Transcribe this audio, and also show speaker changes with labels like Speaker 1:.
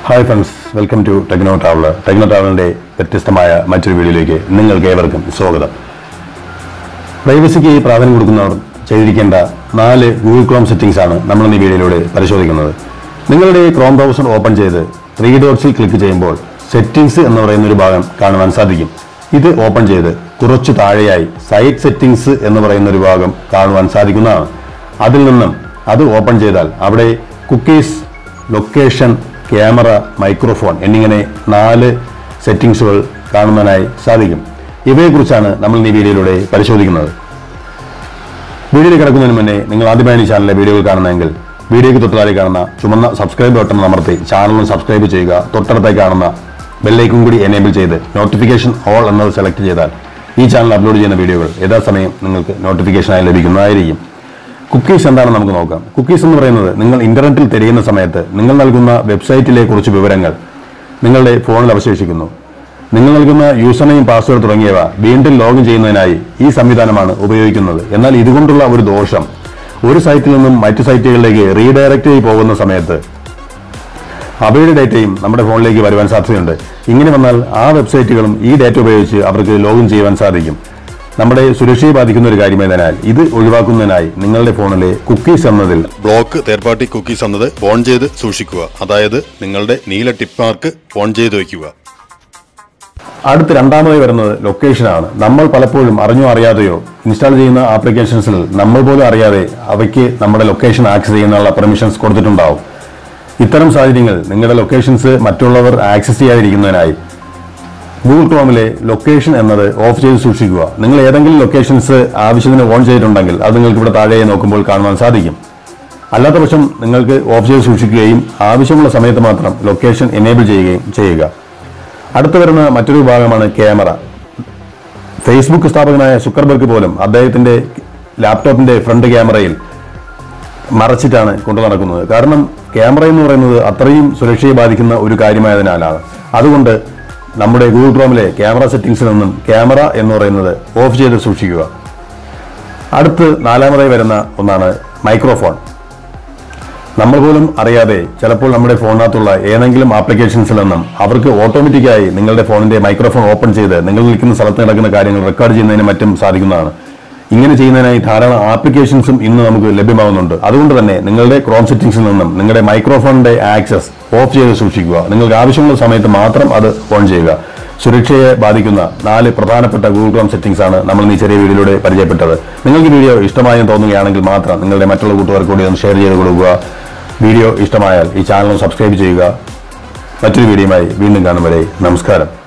Speaker 1: hi friends welcome to Techno Traveller Techno ട്രാവലറിന്റെ വ്യത്യസ്തമായ മറ്റൊരു വീഡിയോയിലേക്ക് നിങ്ങൾക്ക് ഏവർക്കും സ്വാഗതം പ്രൈവസിക്ക് പ്രാധാന്യം കൊടുക്കുന്നവർ ചെയ്തിരിക്കേണ്ട നാല് ഗൂഗിൾ ക്രോം സെറ്റിംഗ്സ് ആണ് നമ്മൾ ഈ വീഡിയോയിലൂടെ പരിശോധിക്കുന്നത് നിങ്ങളുടെ ക്രോം ബ്രൗസർ ഓപ്പൺ ചെയ്ത് ത്രീ ഡോട്ട്സിൽ ക്ലിക്ക് ചെയ്യുമ്പോൾ സെറ്റിംഗ്സ് എന്ന് പറയുന്ന ഒരു ഭാഗം കാണുവാൻ സാധിക്കും ഇത് ഓപ്പൺ ചെയ്ത് കുറച്ചു താഴെയായി സൈറ്റ് സെറ്റിംഗ്സ് എന്ന് പറയുന്ന ഒരു ഭാഗം കാണുവാൻ സാധിക്കുന്നതാണ് അതിൽ നിന്നും അത് ഓപ്പൺ ചെയ്താൽ അവിടെ കുക്കീസ് ലൊക്കേഷൻ ക്യാമറ മൈക്രോഫോൺ എന്നിങ്ങനെ നാല് സെറ്റിംഗ്സുകൾ കാണുന്നതിനായി സാധിക്കും ഇവയെക്കുറിച്ചാണ് നമ്മൾ ഈ വീഡിയോയിലൂടെ പരിശോധിക്കുന്നത് വീഡിയോയിൽ കിടക്കുന്നതിന് മുന്നേ നിങ്ങൾ ആദ്യമായി ഈ ചാനലിലെ വീഡിയോകൾ കാണുന്നതെങ്കിൽ വീഡിയോയ്ക്ക് തൊട്ടുതാഴെ കാണുന്ന ചുമന്ന സബ്സ്ക്രൈബ് ബട്ടൺ അമർത്തി ചാനലും സബ്സ്ക്രൈബ് ചെയ്യുക തൊട്ടടുത്തായി കാണുന്ന ബെല്ലൈക്കും കൂടി എനേബിൾ ചെയ്ത് നോട്ടിഫിക്കേഷൻ ഓൾ എന്നത് സെലക്ട് ചെയ്താൽ ഈ ചാനൽ അപ്ലോഡ് ചെയ്യുന്ന വീഡിയോകൾ യഥാസമയം നിങ്ങൾക്ക് നോട്ടിഫിക്കേഷനായി ലഭിക്കുന്നതായിരിക്കും കുക്കീസ് എന്താണെന്ന് നമുക്ക് നോക്കാം കുക്കീസ് എന്ന് പറയുന്നത് നിങ്ങൾ ഇന്റർനെറ്റിൽ തിരയുന്ന സമയത്ത് നിങ്ങൾ നൽകുന്ന വെബ്സൈറ്റിലെ കുറച്ച് വിവരങ്ങൾ നിങ്ങളുടെ ഫോണിൽ അവശേഷിക്കുന്നു നിങ്ങൾ നൽകുന്ന യൂസർ നെയിം പാസ്വേഡ് തുടങ്ങിയവ വീണ്ടും ലോഗിൻ ചെയ്യുന്നതിനായി ഈ സംവിധാനമാണ് ഉപയോഗിക്കുന്നത് എന്നാൽ ഇതുകൊണ്ടുള്ള ഒരു ദോഷം ഒരു സൈറ്റിൽ നിന്നും മറ്റു സൈറ്റുകളിലേക്ക് റീഡയറക്റ്റ് ചെയ്ത് പോകുന്ന സമയത്ത് അവയുടെ ഡേറ്റയും നമ്മുടെ ഫോണിലേക്ക് വരുവാൻ സാധ്യതയുണ്ട് ഇങ്ങനെ വന്നാൽ ആ വെബ്സൈറ്റുകളും ഈ ഡേറ്റ ഉപയോഗിച്ച് അവർക്ക് ലോഗിൻ ചെയ്യുവാൻ സാധിക്കും നമ്മുടെ സുരക്ഷയെ ബാധിക്കുന്ന ഒരു കാര്യമായതിനാൽ ഇത് ഒഴിവാക്കുന്നതിനായി നിങ്ങളുടെ ഫോണിലെ കുക്കീസ് എന്നതിൽ
Speaker 2: ബ്ലോക്ക് തേർഡ് പാർട്ടി കുക്കീസ് എന്നത് ഓൺ ചെയ്ത് സൂക്ഷിക്കുക അതായത് നിങ്ങളുടെ നീല ടിപ്പ് മാർക്ക് ഓൺ ചെയ്ത് വയ്ക്കുക
Speaker 1: അടുത്ത് രണ്ടാമതായി വരുന്നത് ലൊക്കേഷനാണ് നമ്മൾ പലപ്പോഴും അറിഞ്ഞോ അറിയാതെയോ ഇൻസ്റ്റാൾ ചെയ്യുന്ന ആപ്ലിക്കേഷൻസിൽ നമ്മൾ പോലും അറിയാതെ അവയ്ക്ക് നമ്മുടെ ലൊക്കേഷൻ ആക്സസ് ചെയ്യുന്നുള്ള പെർമിഷൻസ് കൊടുത്തിട്ടുണ്ടാവും ഇത്തരം സാഹചര്യങ്ങൾ നിങ്ങളുടെ ലൊക്കേഷൻസ് മറ്റുള്ളവർ ആക്സസ് ചെയ്യാതിരിക്കുന്നതിനായി ഗൂഗിൾ ക്രോമിലെ ലൊക്കേഷൻ എന്നത് ഓഫ് ചെയ്ത് സൂക്ഷിക്കുക നിങ്ങൾ ഏതെങ്കിലും ലൊക്കേഷൻസ് ആവശ്യത്തിന് ഓൺ ചെയ്തിട്ടുണ്ടെങ്കിൽ അത് നിങ്ങൾക്ക് ഇവിടെ താഴെ നോക്കുമ്പോൾ കാണുവാൻ സാധിക്കും അല്ലാത്ത പക്ഷം നിങ്ങൾക്ക് ഓഫ് ചെയ്ത് സൂക്ഷിക്കുകയും ആവശ്യമുള്ള സമയത്ത് മാത്രം ലൊക്കേഷൻ എനേബിൾ ചെയ്യുകയും ചെയ്യുക അടുത്ത് വരുന്ന മറ്റൊരു ഭാഗമാണ് ക്യാമറ ഫേസ്ബുക്ക് സ്ഥാപകനായ സുക്കർബർഗ് പോലും അദ്ദേഹത്തിന്റെ ലാപ്ടോപ്പിന്റെ ഫ്രണ്ട് ക്യാമറയിൽ മറച്ചിട്ടാണ് കൊണ്ടു നടക്കുന്നത് കാരണം ക്യാമറ എന്ന് പറയുന്നത് അത്രയും സുരക്ഷയെ ബാധിക്കുന്ന ഒരു കാര്യമായതിനാലാണ് അതുകൊണ്ട് നമ്മുടെ ഗൂഗിൾ ക്രോമിലെ ക്യാമറ സെറ്റിംഗ്സിൽ നിന്നും ക്യാമറ എന്ന് പറയുന്നത് ഓഫ് ചെയ്ത് സൂക്ഷിക്കുക അടുത്ത് നാലാമതായി വരുന്ന ഒന്നാണ് മൈക്രോഫോൺ നമ്മൾ പോലും അറിയാതെ ചിലപ്പോൾ നമ്മുടെ ഫോണിനകത്തുള്ള ഏതെങ്കിലും ആപ്ലിക്കേഷൻസിൽ നിന്നും അവർക്ക് ഓട്ടോമാറ്റിക്കായി നിങ്ങളുടെ ഫോണിന്റെ മൈക്രോഫോൺ ഓപ്പൺ ചെയ്ത് നിങ്ങൾ നിൽക്കുന്ന സ്ഥലത്ത് നടക്കുന്ന കാര്യങ്ങൾ റെക്കോർഡ് ചെയ്യുന്നതിന് മറ്റും സാധിക്കുന്നതാണ് ഇങ്ങനെ ചെയ്യുന്നതിനായി ധാരാളം ആപ്ലിക്കേഷൻസും ഇന്ന് നമുക്ക് ലഭ്യമാകുന്നുണ്ട് അതുകൊണ്ട് തന്നെ നിങ്ങളുടെ ക്രോം സെറ്റിംഗ്സിൽ നിന്നും നിങ്ങളുടെ മൈക്രോഫോണിന്റെ ആക്സസ് ഓഫ് ചെയ്ത് സൂക്ഷിക്കുക നിങ്ങൾക്ക് ആവശ്യമുള്ള സമയത്ത് മാത്രം അത് ഓൺ ചെയ്യുക സുരക്ഷയെ ബാധിക്കുന്ന നാല് പ്രധാനപ്പെട്ട ഗൂഗിൾ ക്രോം സെറ്റിംഗ്സ് ആണ് നമ്മൾ ഈ ചെറിയ വീഡിയോയിലൂടെ പരിചയപ്പെട്ടത് നിങ്ങൾക്ക് വീഡിയോ ഇഷ്ടമായെന്ന് തോന്നുകയാണെങ്കിൽ മാത്രം നിങ്ങളുടെ മറ്റുള്ള കൂട്ടുകാർക്ക് കൂടി ഒന്ന് ഷെയർ ചെയ്ത് കൊടുക്കുക വീഡിയോ ഇഷ്ടമായാൽ ഈ ചാനൽ സബ്സ്ക്രൈബ് ചെയ്യുക മറ്റൊരു വീഡിയോയുമായി വീണ്ടും കാണും വരെ നമസ്കാരം